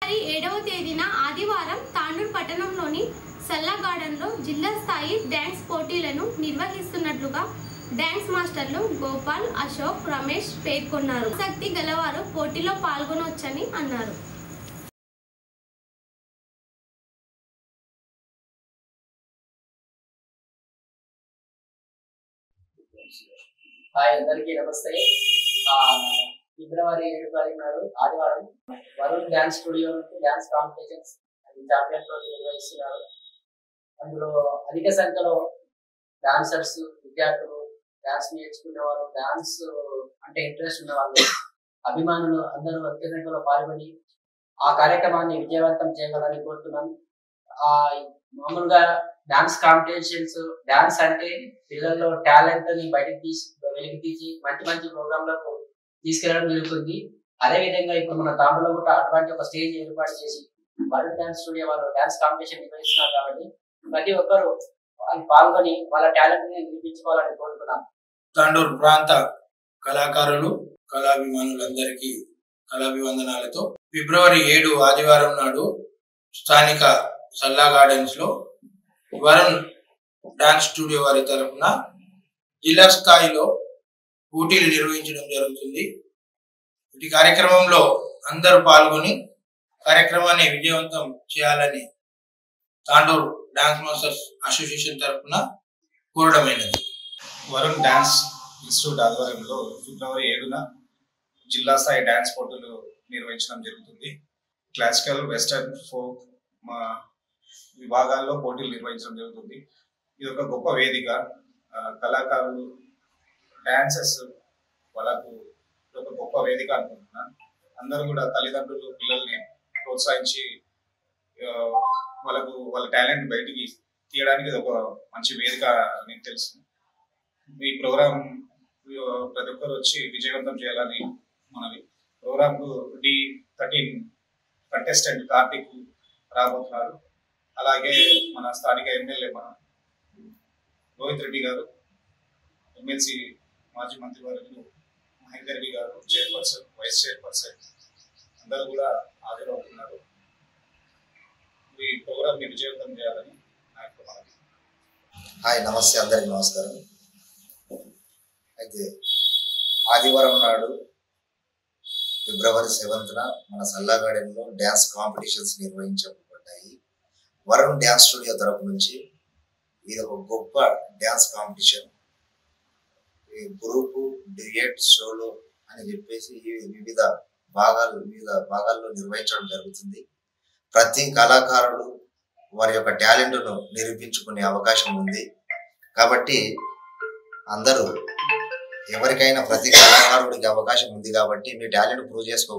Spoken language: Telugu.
ఫిబ్రవరి ఏడవ తేదీన ఆదివారం తాండూరు పట్టణంలోని సల్లా గార్డెన్లో జిల్లా స్థాయి డ్యాన్స్ పోటీలను నిర్వహిస్తున్నట్లుగా డ్యాన్స్ మాస్టర్లు గోపాల్ అశోక్ రమేష్ పేర్కొన్నారు ఆసక్తి గలవారు పోటీలో పాల్గొనవచ్చని అన్నారు హాయ్ అందరికీ నమస్తే ఆ, ఫిబ్రవరి ఏడు తారీఖు నాడు ఆదివారం వరుణ్ డ్యాన్స్ స్టూడియో నుంచి డ్యాన్స్ కాంపిటీషన్స్ చాంపియన్ రోజు నిర్వహిస్తున్నారు అందులో అధిక సంఖ్యలో డాన్సర్స్ విద్యార్థులు డాన్స్ నేర్చుకునే వాళ్ళు డాన్స్ అంటే ఇంట్రెస్ట్ ఉన్న వాళ్ళు అభిమానులు అందరూ అధిక సంఖ్యలో పాల్గొని ఆ కార్యక్రమాన్ని విజయవంతం చేయగలని కోరుతున్నాను ఆ మామూలుగా డాన్స్ కాంపిటీషన్స్ డాన్స్ అంటే పిల్లల్లో టాలెంట్ ని బయటకు తీసి వెలికి తీసి మంచి మంచి ప్రోగ్రాంలకు తీసుకెళ్లడం జరుగుతుంది అదే విధంగా ఇప్పుడు మన తాండూలో కూడా అటువంటి ఒక స్టేజ్ ఏర్పాటు చేసి వరల్డ్ డాన్స్ స్టూడియో వాళ్ళు డాన్స్ కాంపిటీషన్ నిర్వహిస్తున్నారు కాబట్టి ప్రతి ఒక్కరు వాళ్ళు పాల్గొని వాళ్ళ టాలెంట్ ని నిరూపించుకోవాలని కోరుతున్నాం తాండూరు ప్రాంత కళాకారులు కళాభిమానులందరికీ కళాభివందనాలతో ఫిబ్రవరి ఏడు ఆదివారం నాడు స్థానిక సల్లా గార్డెన్స్ లో వరుణ్ డాన్స్ స్టూడియో వారి తరఫున జిల్లా స్థాయిలో పోటీలు నిర్వహించడం జరుగుతుంది ఈ కార్యక్రమంలో అందరూ పాల్గొని కార్యక్రమాన్ని విజయవంతం చేయాలని తాండూరు డాన్స్ మాస్టర్స్ అసోసియేషన్ తరఫున కోరడమైనది వరుణ్ డ్యాన్స్ ఇన్స్టిట్యూట్ ఆధ్వర్యంలో ఫిబ్రవరి ఏడున జిల్లా స్థాయి డ్యాన్స్ పోటీలు నిర్వహించడం జరుగుతుంది క్లాసికల్ వెస్టర్న్ ఫోక్ మా విభాగాల్లో పోటీలు నిర్వహించడం జరుగుతుంది ఇది ఒక గొప్ప వేదిక ఆ, కళాకారులు డాన్సర్స్ వాళ్ళకు ఇది ఒక గొప్ప వేదిక అనుకుంటున్నాను అందరూ కూడా తల్లిదండ్రులు పిల్లల్ని ప్రోత్సహించి ఆ, వాళ్ళకు వాళ్ళ టాలెంట్ బయటికి తీయడానికి ఇది ఒక మంచి వేదిక అని తెలుసు ఈ ప్రోగ్రామ్ ఆ, ప్రతి ఒక్కరు వచ్చి విజయవంతం చేయాలని మనవి ప్రోగ్రామ్ కు డి థర్టీన్ కంటెస్టెంట్ కార్తిక్ రాబోతున్నారు అలాగే మన స్థానిక ఎమ్మెల్యే మన రోహిత్ రెడ్డి గారు ఎమ్మెల్సీ మాజీ మంత్రివర్యులు మహేందర్ రెడ్డి గారు చైర్పర్సన్ వైస్ చైర్పర్సన్ అందరూ కూడా హాజరవుతున్నారు ఈ ప్రోగ్రామ్ ని విజయవంతం చేయాలని నా యొక్క మనవి హాయ్ నమస్తే అందరికి నమస్కారం అయితే ఆదివారం నాడు ఫిబ్రవరి సెవెంత్న మన సల్లా గార్డెన్లో డ్యాన్స్ కాంపిటీషన్స్ నిర్వహించబడ్డాయి వరుణ్ డ్యాన్స్ స్టూడియో తరపు నుంచి ఇది ఒక గొప్ప డ్యాన్స్ కాంపిటీషన్ ఈ గ్రూపు డియేట్ సోలో అని చెప్పేసి ఈ వివిధ భాగాలు వివిధ భాగాల్లో నిర్వహించడం జరుగుతుంది ప్రతి కళాకారుడు వారి యొక్క టాలెంట్ను నిరూపించుకునే అవకాశం ఉంది కాబట్టి అందరూ ఎవరికైనా ప్రతి కళాకారుడికి అవకాశం ఉంది కాబట్టి మీ టాలెంట్ ప్రూవ్ చేసుకో